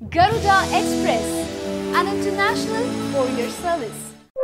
Garuda Express, an international courier service.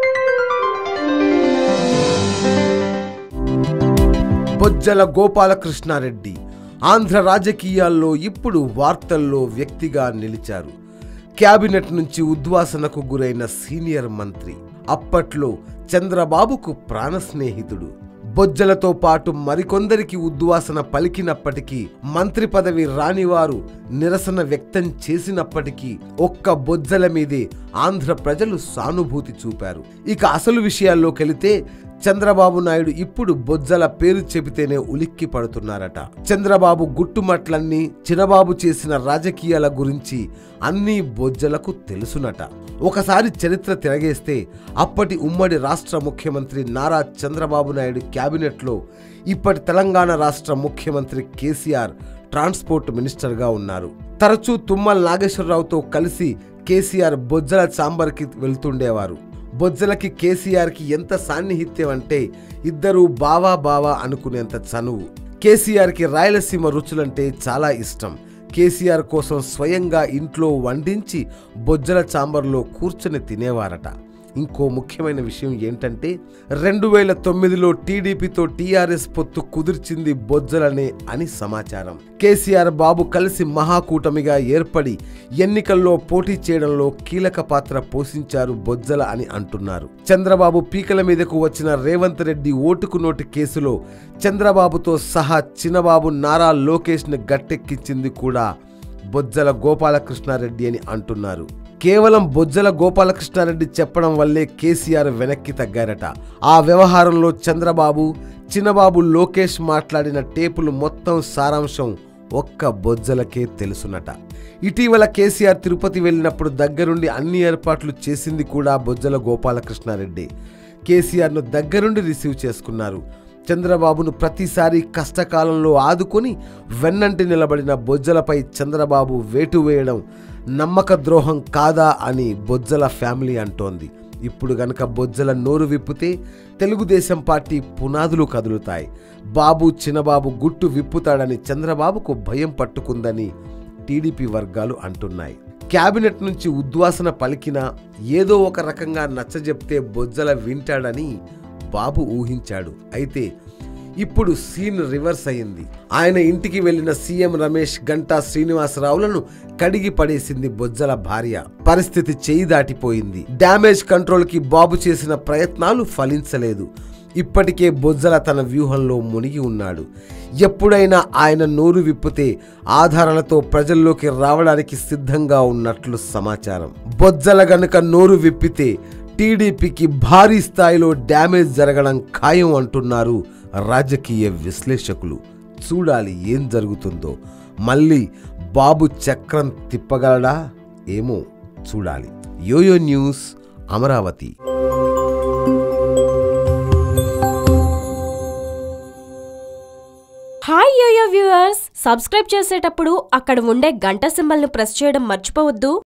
Bojjala Gopalakrishnareddy Andhra రాజకీయాల్లో ఇప్పుడు వార్తల్లో వ్యక్తిగా నిలిచారు క్యాబినెట్ నుంచి ఉద్వాసనకు గురైన సీనియర్ మంత్రి అప్పట్లో చంద్రబాబుకు ప్రాణ స్నేహితుడు బొజ్జలతో పాటు మరికొందరికి ఉద్వాసన పలికినప్పటికీ మంత్రి పదవి రానివారు నిరసన వ్యక్తం చేసినప్పటికీ ఒక్క బొజ్జల మీదే ఆంధ్ర ప్రజలు సానుభూతి చూపారు ఇక అసలు విషయాల్లోకెళితే చంద్రబాబు నాయుడు ఇప్పుడు బొజ్జల పేరు చెబితేనే ఉలిక్కి పడుతున్నారట చంద్రబాబు గుట్టుమట్లన్నీ చినబాబు చేసిన రాజకీయాల గురించి అన్నీ బొజ్జలకు తెలుసునట ఒకసారి చరిత్ర తిరగేస్తే అప్పటి ఉమ్మడి రాష్ట్ర ముఖ్యమంత్రి నారా చంద్రబాబు నాయుడు క్యాబినెట్లో ఇప్పటి తెలంగాణ రాష్ట్ర ముఖ్యమంత్రి కేసీఆర్ ట్రాన్స్పోర్ట్ మినిస్టర్గా ఉన్నారు తరచూ తుమ్మల నాగేశ్వరరావుతో కలిసి కేసీఆర్ బొజ్జల చాంబర్కి వెళ్తుండేవారు బొజ్జలకి కేసీఆర్కి ఎంత సాన్నిహిత్యం అంటే ఇద్దరు బావా బావా అనుకునేంత చనువు కేసీఆర్కి రాయలసీమ రుచులంటే చాలా ఇష్టం కేసీఆర్ కోసం స్వయంగా ఇంట్లో వండించి బొజ్జల చాంబర్లో కూర్చొని తినేవారట ఇంకో ముఖ్యమైన విషయం ఏంటంటే రెండు వేల తొమ్మిదిలో టీడీపీతో టీఆర్ఎస్ పొత్తు కుదిర్చింది బొజ్జలనే అని సమాచారం కేసీఆర్ బాబు కలిసి మహాకూటమిగా ఏర్పడి ఎన్నికల్లో పోటీ చేయడంలో కీలక పాత్ర పోషించారు బొజ్జల అని అంటున్నారు చంద్రబాబు పీకల మీదకు వచ్చిన రేవంత్ రెడ్డి ఓటుకు నోటు కేసులో చంద్రబాబుతో సహా చిన్నబాబు నారా లోకేష్ను గట్టెక్కించింది కూడా బొజ్జల గోపాలకృష్ణారెడ్డి అని అంటున్నారు కేవలం బొజ్జల గోపాలకృష్ణారెడ్డి చెప్పడం వల్లే కేసీఆర్ వెనక్కి తగ్గారట ఆ వ్యవహారంలో చంద్రబాబు చిన్నబాబు లోకేష్ మాట్లాడిన టేపులు మొత్తం సారాంశం ఒక్క బొజ్జలకే తెలుసునట ఇటీవల కేసీఆర్ తిరుపతి వెళ్ళినప్పుడు దగ్గరుండి అన్ని ఏర్పాట్లు చేసింది కూడా బొజ్జల గోపాలకృష్ణారెడ్డి కేసీఆర్ను దగ్గరుండి రిసీవ్ చేసుకున్నారు చంద్రబాబును ప్రతిసారి కష్టకాలంలో ఆదుకొని వెన్నంటి నిలబడిన బొజ్జలపై చంద్రబాబు వేటు వేయడం నమ్మక ద్రోహం కాదా అని బొజ్జల ఫ్యామిలీ అంటోంది ఇప్పుడు గనక బొజ్జల నోరు విప్పితే తెలుగుదేశం పార్టీ పునాదులు కదులుతాయి బాబు చిన్నబాబు గుట్టు విప్పుతాడని చంద్రబాబుకు భయం పట్టుకుందని టీడీపీ వర్గాలు అంటున్నాయి క్యాబినెట్ నుంచి ఉద్వాసన పలికినా ఏదో ఒక రకంగా నచ్చజెప్తే బొజ్జల వింటాడని బాబు ఊహించాడు అయితే ఇప్పుడు సీన్ రివర్స్ అయింది ఆయన ఇంటికి వెళ్లిన సీఎం రమేష్ గంటా శ్రీనివాసరావులను కడిగి పడేసింది బొజ్జల భార్య పరిస్థితి చేయి దాటిపోయింది డ్యామేజ్ కంట్రోల్ కి బాబు చేసిన ప్రయత్నాలు ఫలించలేదు ఇప్పటికే బొజ్జల తన వ్యూహంలో మునిగి ఉన్నాడు ఎప్పుడైనా ఆయన నోరు విప్పితే ఆధారాలతో ప్రజల్లోకి రావడానికి సిద్ధంగా ఉన్నట్లు సమాచారం బొజ్జల గనుక నోరు విప్పితే టీడీపీకి భారీ స్థాయిలో డ్యామేజ్ జరగడం ఖాయం అంటున్నారు రాజకీయ విశ్లేషకులు చూడాలి ఏం జరుగుతుందో మళ్ళీ బాబు చక్రం తిప్పగలడా ఏమో చూడాలి YoYo news Amaravati hi YoYo viewers subscribe చేసేటప్పుడు అక్కడ ఉండే గంట సింబల్ను ప్రెస్ చేయడం మర్చిపోవద్దు